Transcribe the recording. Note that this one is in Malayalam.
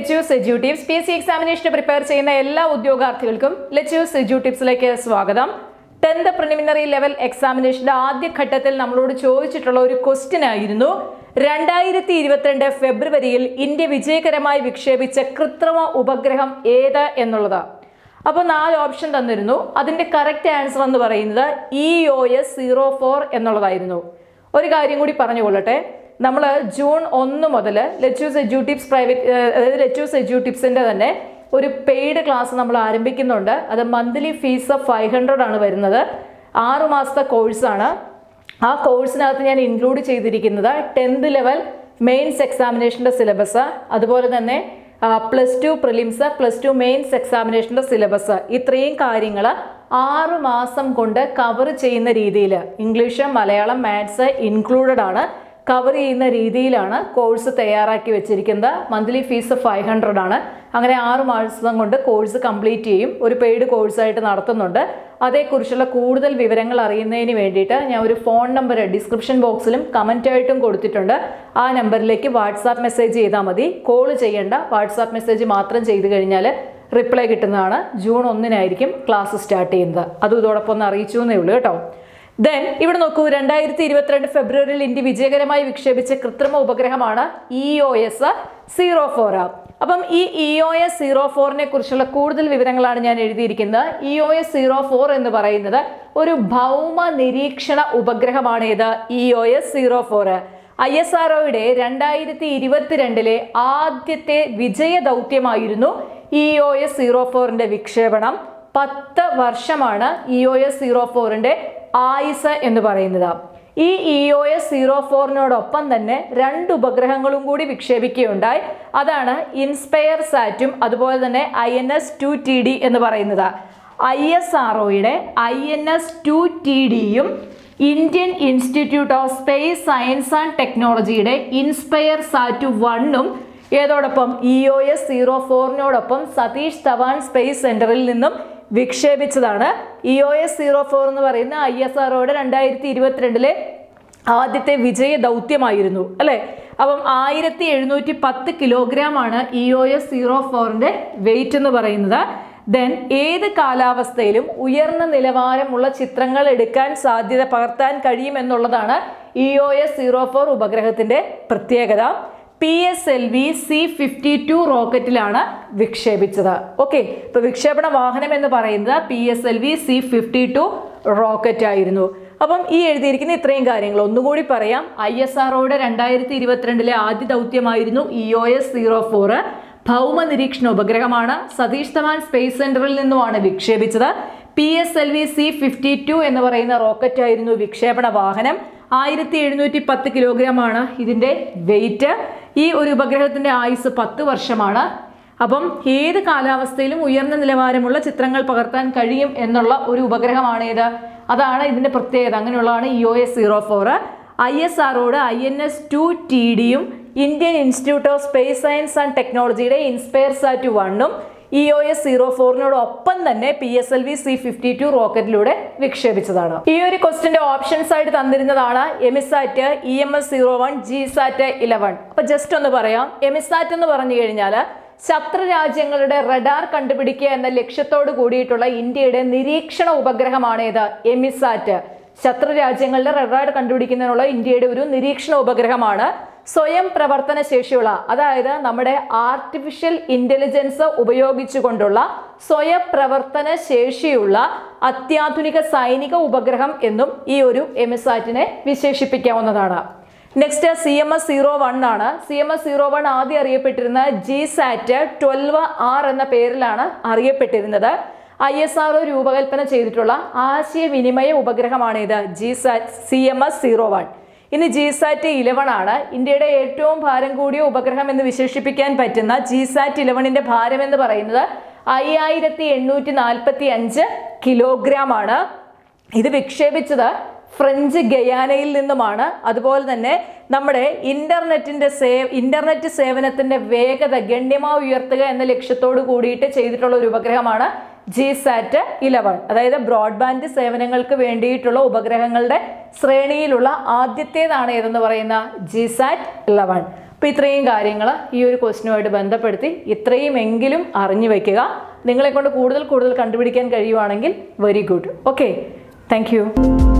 lettuce edu tips P S C എക്സാമിനേഷന് പ്രിപ്പയർ ചെയ്യുന്ന എല്ലാ ഉദ്യോഗാർത്ഥികൾക്കും ലെറ്റ്യൂസ് എജ്യൂ ടിപ്സിലേക്ക് സ്വാഗതം ടെൻത്ത് പ്രിലിമിനറി ലെവൽ എക്സാമിനേഷന്റെ ആദ്യ ഘട്ടത്തിൽ നമ്മളോട് ചോദിച്ചിട്ടുള്ള ഒരു ക്വസ്റ്റ്യൻ ആയിരുന്നു രണ്ടായിരത്തി ഇരുപത്തിരണ്ട് ഫെബ്രുവരിയിൽ ഇന്ത്യ വിജയകരമായി വിക്ഷേപിച്ച കൃത്രിമ ഉപഗ്രഹം ഏത് എന്നുള്ളത് അപ്പോൾ നാല് ഓപ്ഷൻ തന്നിരുന്നു അതിന്റെ കറക്റ്റ് ആൻസർ എന്ന് പറയുന്നത് E O S zero four എന്നുള്ളതായിരുന്നു ഒരു കാര്യം കൂടി പറഞ്ഞുകൊള്ളട്ടെ നമ്മൾ ജൂൺ ഒന്ന് മുതൽ ലെറ്റ്യൂസ് എജ്യൂ ടിപ്സ് പ്രൈവറ്റ് അതായത് ലെറ്റ്യൂസ് എജ്യൂ ടിപ്സിൻ്റെ തന്നെ ഒരു പെയ്ഡ് ക്ലാസ് നമ്മൾ ആരംഭിക്കുന്നുണ്ട് അത് മന്ത്ലി ഫീസ് ഫൈവ് ഹൺഡ്രഡ് ആണ് വരുന്നത് ആറ് മാസത്തെ കോഴ്സാണ് ആ കോഴ്സിനകത്ത് ഞാൻ ഇൻക്ലൂഡ് ചെയ്തിരിക്കുന്നത് ടെൻത്ത് ലെവൽ മെയിൻസ് എക്സാമിനേഷൻ്റെ സിലബസ് അതുപോലെ തന്നെ plus two prelims plus two mains എക്സാമിനേഷൻ്റെ സിലബസ് ഇത്രയും കാര്യങ്ങൾ ആറ് മാസം കൊണ്ട് കവർ ചെയ്യുന്ന രീതിയിൽ ഇംഗ്ലീഷ് മലയാളം മാത്സ് ഇൻക്ലൂഡഡ് ആണ് കവർ ചെയ്യുന്ന രീതിയിലാണ് കോഴ്സ് തയ്യാറാക്കി വെച്ചിരിക്കുന്നത് മന്ത്ലി ഫീസ് ഫൈവ് ഹൺഡ്രഡ് ആണ് അങ്ങനെ ആറ് മാസം കൊണ്ട് കോഴ്സ് കംപ്ലീറ്റ് ചെയ്യും ഒരു പെയ്ഡ് കോഴ്സായിട്ട് നടത്തുന്നുണ്ട് അതേക്കുറിച്ചുള്ള കൂടുതൽ വിവരങ്ങൾ അറിയുന്നതിന് വേണ്ടിയിട്ട് ഞാൻ ഒരു ഫോൺ നമ്പർ ഡിസ്ക്രിപ്ഷൻ ബോക്സിലും കമൻ്റായിട്ടും കൊടുത്തിട്ടുണ്ട് ആ നമ്പറിലേക്ക് വാട്സാപ്പ് മെസ്സേജ് ചെയ്താൽ മതി കോൾ ചെയ്യേണ്ട വാട്സാപ്പ് മെസ്സേജ് മാത്രം ചെയ്ത് കഴിഞ്ഞാൽ റിപ്ലൈ കിട്ടുന്നതാണ് ജൂൺ ഒന്നിനായിരിക്കും ക്ലാസ് സ്റ്റാർട്ട് ചെയ്യുന്നത് അതും ഇതോടൊപ്പം ഒന്ന് അറിയിച്ചു എന്നേ ഉള്ളൂ കേട്ടോ ദെൻ ഇവിടെ നോക്കൂ രണ്ടായിരത്തി ഇരുപത്തിരണ്ട് ഫെബ്രുവരിയിൽ ഇന്ത്യ വിജയകരമായി വിക്ഷേപിച്ച കൃത്രിമ ഉപഗ്രഹമാണ് E O S zero four അപ്പം ഈ ഇ ഒ എസ് സീറോ ഫോറിനെ കുറിച്ചുള്ള കൂടുതൽ വിവരങ്ങളാണ് ഞാൻ എഴുതിയിരിക്കുന്നത് E O S zero four എന്ന് പറയുന്നത് ഒരു ഭൗമ നിരീക്ഷണ ഉപഗ്രഹമാണ് ഇത് E O S zero four I S R ഒയുടെ രണ്ടായിരത്തി ഇരുപത്തിരണ്ടിലെ ആദ്യത്തെ വിജയ ദൗത്യമായിരുന്നു ഇ ഒ എസ് സീറോ ഫോറിന്റെ വിക്ഷേപണം പത്ത് വർഷമാണ് ഇ ഒ എസ് സീറോ ഫോറിന്റെ ആയുസ് എന്ന് പറയുന്നത് ഈ ഇ ഒ എസ് സീറോ ഫോറിനോടൊപ്പം തന്നെ രണ്ട് ഉപഗ്രഹങ്ങളും കൂടി വിക്ഷേപിക്കുകയുണ്ടായി അതാണ് ഇൻസ്പയർ സാറ്റും അതുപോലെ തന്നെ I N S two T D എന്ന് പറയുന്നത് ഐ എസ് ആർ ഒയുടെ I N S two T ഡിയും Indian institute of space science and ടെക്നോളജിയുടെ ഇൻസ്പയർ സാറ്റു വണ്ണും ഏതോടൊപ്പം ഇ ഒ എസ് സീറോ ഫോറിനോടൊപ്പം സതീഷ് ധവാൻ സ്പേസ് സെന്ററിൽ നിന്നും വിക്ഷേപിച്ചതാണ് E O S zero four എന്ന് പറയുന്ന ഐ എസ് ആർഒയുടെ രണ്ടായിരത്തി ഇരുപത്തിരണ്ടിലെ ആദ്യത്തെ വിജയ ദൗത്യമായിരുന്നു അല്ലേ അപ്പം ആയിരത്തി എഴുന്നൂറ്റി പത്ത് കിലോഗ്രാം ആണ് ഇ ഒ എസ് സീറോ ഫോറിന്റെ വെയിറ്റ് എന്ന് പറയുന്നത് ദെൻ ഏത് കാലാവസ്ഥയിലും ഉയർന്ന നിലവാരമുള്ള ചിത്രങ്ങൾ എടുക്കാൻ സാധ്യത പകർത്താൻ കഴിയുമെന്നുള്ളതാണ് E O S zero four ഉപഗ്രഹത്തിന്റെ പ്രത്യേകത P S L V C fifty two റോക്കറ്റിലാണ് വിക്ഷേപിച്ചത് ഓക്കെ ഇപ്പൊ വിക്ഷേപണ വാഹനം എന്ന് പറയുന്നത് P S L V C fifty two rocket ആയിരുന്നു അപ്പം ഈ എഴുതിയിരിക്കുന്ന ഇത്രയും കാര്യങ്ങൾ ഒന്നുകൂടി പറയാം ഐ എസ് ആർഒയുടെ രണ്ടായിരത്തി ഇരുപത്തിരണ്ടിലെ ആദ്യ ദൗത്യമായിരുന്നു E O S zero four ഭൗമ നിരീക്ഷണ ഉപഗ്രഹമാണ് സതീഷ് ധവാൻ സ്പേസ് സെന്ററിൽ നിന്നുമാണ് വിക്ഷേപിച്ചത് P S L V C fifty two എന്ന് പറയുന്ന റോക്കറ്റ് ആയിരുന്നു വിക്ഷേപണ വാഹനം ആയിരത്തി എഴുന്നൂറ്റി പത്ത് കിലോഗ്രാം ആണ് ഇതിൻ്റെ വെയിറ്റ് ഈ ഒരു ഉപഗ്രഹത്തിൻ്റെ ആയുസ് പത്ത് വർഷമാണ് അപ്പം ഏത് കാലാവസ്ഥയിലും ഉയർന്ന നിലവാരമുള്ള ചിത്രങ്ങൾ പകർത്താൻ കഴിയും എന്നുള്ള ഒരു ഉപഗ്രഹമാണ് ഇത് അതാണ് ഇതിൻ്റെ പ്രത്യേകത അങ്ങനെയുള്ളതാണ് E O S zero four I S ആറോട് I N S two T ഡിയും Indian institute of space science and ടെക്നോളജിയുടെ ഇൻസ്പയർ സാറ്റ് വണ്ണും ഇ ഒ എസ് സീറോ ഫോറിനോടൊപ്പം തന്നെ P S L V C fifty two റോക്കറ്റിലൂടെ വിക്ഷേപിച്ചതാണ് ഈ ഒരു ക്വസ്റ്റിന്റെ ഓപ്ഷൻസ് ആയിട്ട് തന്നിരുന്നതാണ് EMISAT E M S zero one G sat eleven അപ്പൊ ജസ്റ്റ് ഒന്ന് പറയാം എമിസാറ്റ് എന്ന് പറഞ്ഞു കഴിഞ്ഞാൽ ശത്രു രാജ്യങ്ങളുടെ റഡാർ കണ്ടുപിടിക്കുക എന്ന ലക്ഷ്യത്തോട് കൂടിയിട്ടുള്ള ഇന്ത്യയുടെ നിരീക്ഷണ ഉപഗ്രഹമാണ് ഇത് എമിസാറ്റ് ശത്രു രാജ്യങ്ങളുടെ റഡാർ കണ്ടുപിടിക്കുന്നതിനുള്ള ഇന്ത്യയുടെ ഒരു നിരീക്ഷണ ഉപഗ്രഹമാണ് സ്വയം പ്രവർത്തന ശേഷിയുള്ള അതായത് നമ്മുടെ ആർട്ടിഫിഷ്യൽ ഇന്റലിജൻസ് ഉപയോഗിച്ചുകൊണ്ടുള്ള സ്വയം പ്രവർത്തന ശേഷിയുള്ള അത്യാധുനിക സൈനിക ഉപഗ്രഹം എന്നും ഈ ഒരു എമിസാറ്റിനെ വിശേഷിപ്പിക്കാവുന്നതാണ് next C M S zero one ആണ് C M S zero one ആദ്യം അറിയപ്പെട്ടിരുന്ന ജി സാറ്റ് ട്വൽവ് ആർ എന്ന പേരിലാണ് അറിയപ്പെട്ടിരുന്നത് ഐ എസ് ആർ രൂപകൽപ്പന ചെയ്തിട്ടുള്ള ആശയവിനിമയ ഉപഗ്രഹമാണ് ഇത് G sat C M S zero one ഇനി ജി സാറ്റ് ഇലവൺ ആണ് ഇന്ത്യയുടെ ഏറ്റവും ഭാരം കൂടിയ ഉപഗ്രഹം എന്ന് വിശേഷിപ്പിക്കാൻ പറ്റുന്ന ജി സാറ്റ് ഇലവണിന്റെ ഭാരം എന്ന് പറയുന്നത് അയ്യായിരത്തി എണ്ണൂറ്റി നാൽപ്പത്തി അഞ്ച് കിലോഗ്രാം ആണ് ഇത് വിക്ഷേപിച്ചത് ഫ്രഞ്ച് ഗയാനയിൽ നിന്നുമാണ് അതുപോലെ തന്നെ നമ്മുടെ ഇന്റർനെറ്റിന്റെ സേവ ഇന്റർനെറ്റ് സേവനത്തിന്റെ വേഗത ഗണ്യമായി ഉയർത്തുക എന്ന ലക്ഷ്യത്തോട് കൂടിയിട്ട് ചെയ്തിട്ടുള്ള ഒരു ഉപഗ്രഹമാണ് ജി സാറ്റ് ഇലവൺ അതായത് ബ്രോഡ്ബാൻഡ് സേവനങ്ങൾക്ക് വേണ്ടിയിട്ടുള്ള ഉപഗ്രഹങ്ങളുടെ ശ്രേണിയിലുള്ള ആദ്യത്തേതാണ് ഏതെന്ന് പറയുന്ന ജി സാറ്റ് ഇലവൺ അപ്പോൾ ഇത്രയും കാര്യങ്ങൾ ഈ ഒരു ക്വസ്റ്റിനുമായിട്ട് ബന്ധപ്പെടുത്തി ഇത്രയും എങ്കിലും അറിഞ്ഞു വയ്ക്കുക നിങ്ങളെ കൊണ്ട് കൂടുതൽ കൂടുതൽ കണ്ടുപിടിക്കാൻ കഴിയുവാണെങ്കിൽ വെരി ഗുഡ് ഓക്കെ താങ്ക്